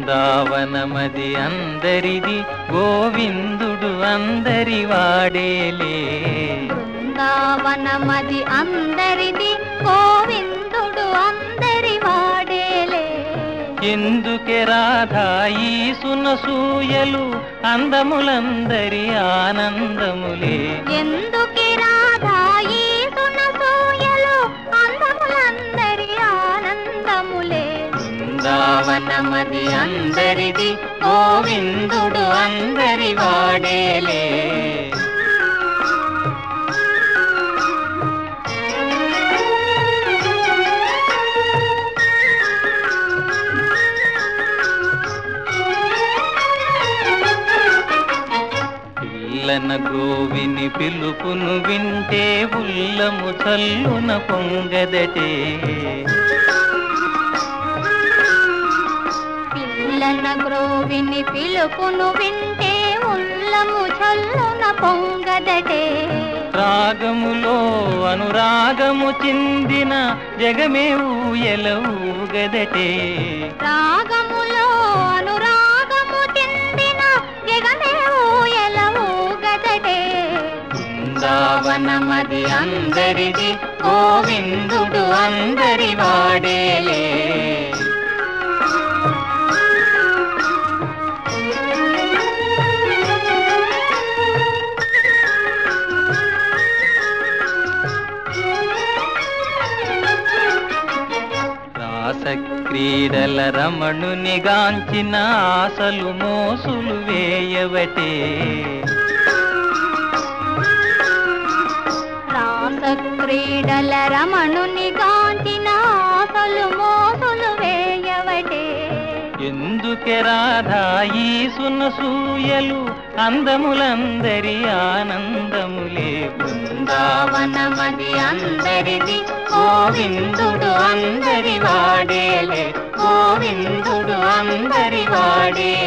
బృందావనమది అందరిది గోవిందుడు అందరి వాడేలే బృందావనమది అందరిది గోవిందుడు అందరి వాడేలే ఎందుకే రాధా ఈ సునసూయలు అందములందరి ఆనందములే ఎందుకి రాధా ఈ సునసూయలు అందములందరి ఆనందములే బృందావనమది అందరిది గోవిందుడు అందరి వాడేలే పిల్లన గోవిని పిలుపును వింటే ఉల్లము చల్లున పొంగదటే పిల్లన గ్రోవిని పిలుపును వింటే ఉల్లము చల్లున పొంగదటే రాగములో అనురాగము చిందిన జగమే ఊయల ఊగదటే రాగములో అనురాగము చెందిన జగమే ఊయల ఊగదటే బృందావనమది అందరిది గోవిందుడు అందరి వాడేలే రాస క్రీడల రమణుని గాంచిన ఆశలు మోసులు వేయవటే రాస క్రీడల రమణుని గాంచిన ఆశలు మోసులు వేయవటే ఎందుకే రాధా ఈ సునసూయలు అందములందరి ఆనందములే బృందావనమది అందరిది గోవిందుడు అందరి వాడేలే గోవిందుడు అందరి వాడే